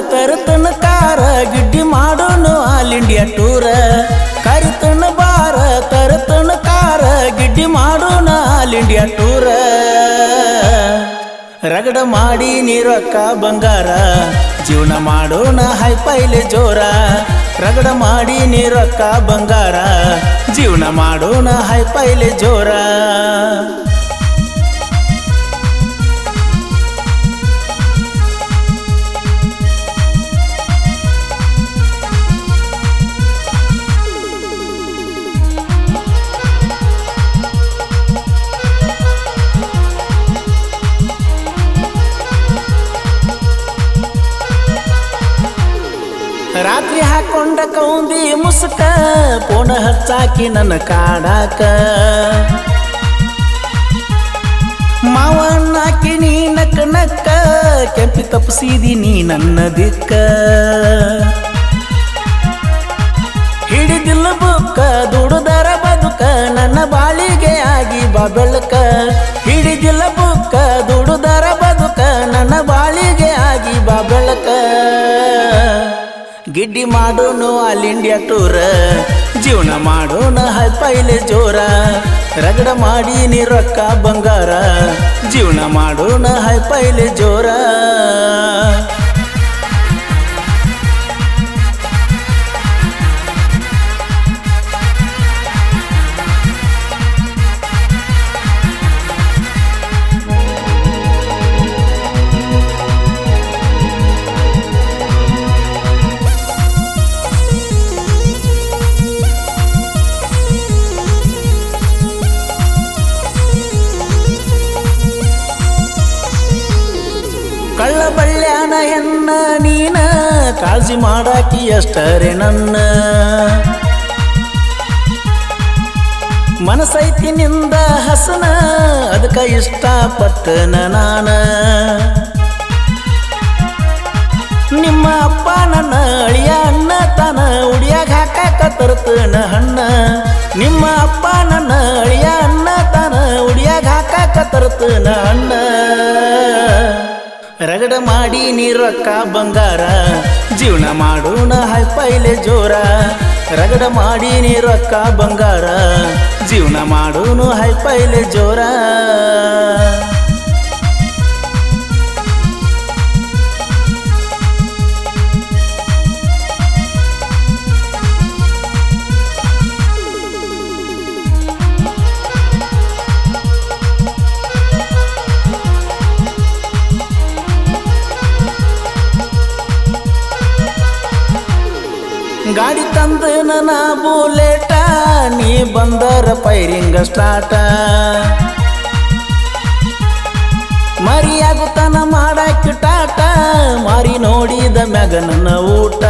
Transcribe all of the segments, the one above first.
ತರುತ್ತನ ಕಾರ ಗಿಡ್ಡಿ ಮಾಡೋನು all India ಟೂರ ಕರಿತನ ಬಾರ ತರುತ್ತನ ಕಾರ ಗಿಡ್ಡಿ ಮಾಡೋಣ ಆಲ್ ಇಂಡಿಯಾ ಟೂರ ರಗಡ ಮಾಡಿ ನೀರೊಕ್ಕ ಬಂಗಾರ ಜೀವನ ಮಾಡೋಣ ಹೈಪೈಲೆ ಜೋರ ರಗಡ ಮಾಡಿ ನೀರೊಕ್ಕ ಬಂಗಾರ ಜೀವನ ಮಾಡೋಣ ಹೈಪೈಲೆ ಜೋರ ರಾತ್ರಿ ಹಾಕೊಂಡ ಕೌಂದಿ ಮುಸುಕ ಪೋಣ ಹಚ್ಚಾಕಿ ನನ್ನ ಕಾಡಾಕ ಮಾವಣ್ಣಾಕಿ ನೀ ನಕ್ಕ ನಕ್ಕ ಕೆಂಪಿ ತಪ್ಪಿಸಿದಿ ನೀ ನನ್ನ ದಿಕ್ಕ ಹಿಡಿದಿಲ್ಲ ಬುಕ್ಕ ದುಡುದರ ಬದುಕ ನನ್ನ ಬಾಳಿಗೆ ಆಗಿ ಬಾ ಬೆಳಕ ಹಿಡಿದಿಲ್ಲ ಬುಕ್ಕ ದುಡುದರ ಬದುಕ ನನ್ನ ಬಾಳಿಗೆ ಆಗಿ ಬಾ ಬೆಳಕ ಗಿಡ್ಡಿ ಮಾಡೋನು ಆಲ್ ಇಂಡಿಯಾ ಟೂರ ಜೀವನ ಮಾಡೋಣ ಹೈಪೈಲೆ ಜೋರ ರಗಡ ಮಾಡಿ ನೀ ರೊಕ್ಕ ಬಂಗಾರ ಜೀವನ ಮಾಡೋಣ ಹೈಪೈಲೆ ಜೋರ ಕಳ್ಳ ಬಳ್ಳ್ಯಾನ ಹೆಣ್ಣ ನೀನ ಕಾಳಜಿ ಮಾಡಾಕಿ ಅಷ್ಟರೇ ನನ್ನ ಮನಸೈತಿ ನಿಂದ ಹಸನ ಅದಕ್ಕ ಇಷ್ಟಪಟ್ಟನ ನಾನ ನಿಮ್ಮ ಅಪ್ಪ ನನ್ನ ಅಳಿಯ ಅಣ್ಣ ತಾನ ಉಡಿಯಾಗ ಹಾಕಾಕ ತರ್ತನ ಹಣ್ಣ ನಿಮ್ಮ ಅಪ್ಪ ನನ್ನ ಅಳಿಯ ಅಣ್ಣ ತಾನ ಉಡಿಯಾಗ ಹಾಕಾಕ ತರ್ತನ ಅಣ್ಣ ರಗಡ ಮಾಡಿ ನೀ ರೊಕ್ಕ ಬಂಗಾರ ಜೀವನ ಮಾಡೋಣ ಹೈಪೈಲೆ ಜೋರ ರಗಡ ಮಾಡಿ ನೀ ರೊಕ್ಕ ಬಂಗಾರ ಜೀವನ ಮಾಡೋಣ ಹೈಪೈಲೆ ಜೋರ ಗಾಡಿ ತಂದ ನನ್ನ ಬುಲೆಟ ನೀ ಬಂದರ ಪೈರಿಂಗ ಸ್ಟಾರ್ಟ ಮರಿಯಾಗುತ್ತಾನ ಮಾಡಾಕಿ ಟಾಟ ಮಾರಿ ನೋಡಿದ ಮ್ಯಾಗ ನನ್ನ ಊಟ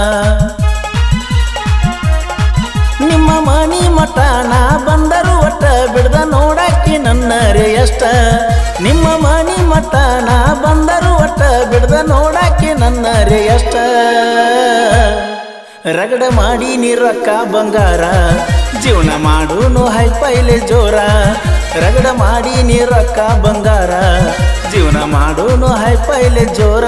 ನಿಮ್ಮ ಮನಿ ಮಠ ನಾ ಬಂದರು ಒಟ್ಟ ಬಿಡ್ದ ನೋಡಾಕಿ ನನ್ನ ರೇ ಎಷ್ಟ ನಿಮ್ಮ ಮನಿ ಮಠ ನಾ ಬಂದರು ಒಟ್ಟ ಬಿಡ್ದ ನೋಡಾಕಿ ನನ್ನ ರೇ ಎಷ್ಟ ರಗಡ ಮಾಡಿ ನೀ ರೊಕ್ಕ ಬಂಗಾರ ಜೀವನ ಮಾಡೋನು ಹೈಪೈಲೆ ಜೋರ ರಗಡ ಮಾಡಿ ನೀ ರೊಕ್ಕ ಬಂಗಾರ ಜೀವನ ಮಾಡೋನು ಹೈಪೈಲೆ ಜೋರ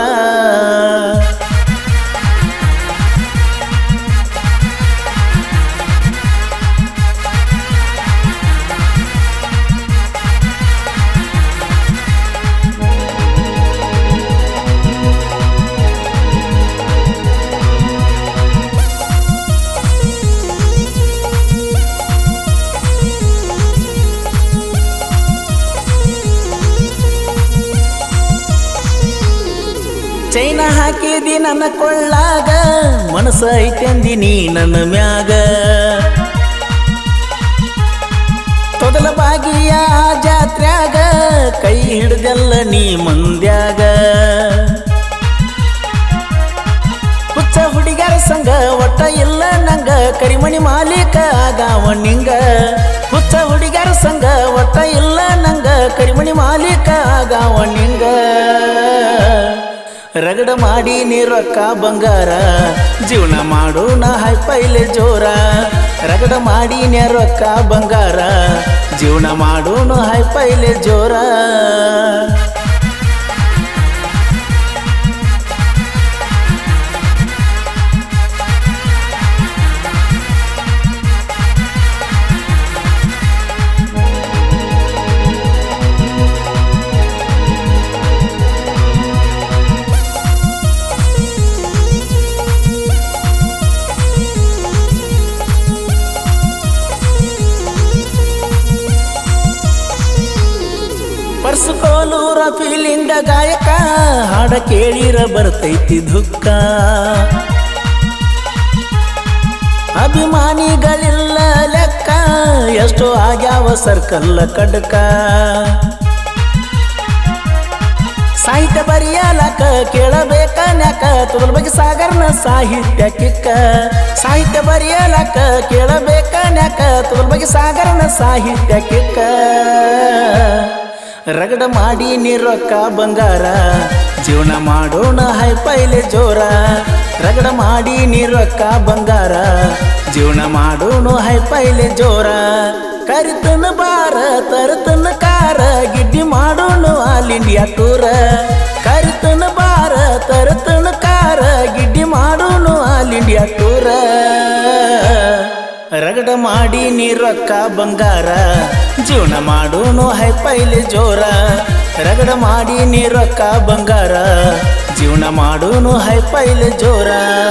ಚೈನ ಹಾಕಿದಿ ನನ್ನ ಕೊಳ್ಳಾಗ ಮನಸ್ಸ ಐತೆಂದಿ ನೀ ನನ್ನ ಮ್ಯಾಗ ತೊದಲ ಬಾಗಿಯ ಜಾತ್ರ್ಯಾಗ ಕೈ ಹಿಡ್ದೆಲ್ಲ ನೀ ಮಂದ್ಯಾಗ ಹುಚ್ಚ ಹುಡುಗರ ಸಂಗ ಒಟ್ಟ ಇಲ್ಲ ನಂಗ ಕರಿಮಣಿ ಮಾಲೀಕ ಆಗಾವ ನಿಂಗ ಹುಚ್ಚ ಹುಡುಗರ ಸಂಗ ಒಟ್ಟ ಇಲ್ಲ ನಂಗ ಕರಿಮಣಿ ಮಾಲೀಕ ಆಗಾವ ನಿಂಗ ರಗಡ ಮಾಡಿ ನೀ ರೊಕ್ಕ ಬಂಗಾರ ಜೀವನ ಮಾಡೋಣ ಹೈಪೈಲೆ ಜೋರ ರಗಡ ಮಾಡಿ ನೇ ರೊಕ್ಕ ಬಂಗಾರ ಜೀವನ ಮಾಡೋಣ ಹೈಪೈಲೆ ಜೋರ ಫೀಲಿಂಗ ಗಾಯಕ ಹಾಡ ಕೇಳಿರ ಬರ್ತೈತಿ ದುಃಖ ಅಭಿಮಾನಿಗಳಿಲ್ಲ ಲೆಕ್ಕ ಎಷ್ಟೋ ಆಗ್ಯಾವ ಸರ್ಕಲ್ಲ ಕಡ್ಕ ಸಾಹಿತ್ಯ ಬರೆಯಲಕ ಕೇಳಬೇಕ ನ್ಯಾಕ ತುಗಲ್ ಬಗ್ಗೆ ಸಾಗರನ ಸಾಹಿತ್ಯ ಕಿಕ್ಕ ಸಾಹಿತ್ಯ ಬರೆಯಲಕ ಕೇಳಬೇಕ ನ್ಯಾಕ ತುಗಲ್ ಬಗ್ಗೆ ಸಾಗರನ ಸಾಹಿತ್ಯ ಕಿಕ್ಕ ರಗಡ ಮಾಡಿ ನೀರೊಕ್ಕ ಬಂಗಾರ ಜೀವನ ಮಾಡೋಣ ಹೈ ಪೈಲೆ ಜೋರ ರಗಡ ಮಾಡಿ ನೀರೊಕ್ಕ ಬಂಗಾರ ಜೀವನ ಮಾಡೋಣ ಹೈ ಪೈಲೆ ಜೋರ ಕರಿತನ ಬಾರ ತರತನ ಕಾರ ಗಿಡ್ಡಿ ಮಾಡೋಣ ಆಲ್ ಇಂಡಿಯಾ ಟೂರ ಕರಿತನ ಬಾರ ತರತನ ಕಾರ ಗಿಡ್ಡಿ ಮಾಡೋಣ ಆಲ್ ಇಂಡಿಯಾ ಟೂರ ರಗಡ ಮಾಡಿ ನೀರೊಕ್ಕ ಬಂಗಾರ ಜೀವನ ಮಾಡೋನು ಹೈ ಪೈಲೆ ಜೋರ ರಗಡ ಮಾಡಿ ನೀರೊಕ್ಕ ಬಂಗಾರ ಜೀವನ ಮಾಡೋನು ಹೈ ಪೈಲೆ ಜೋರ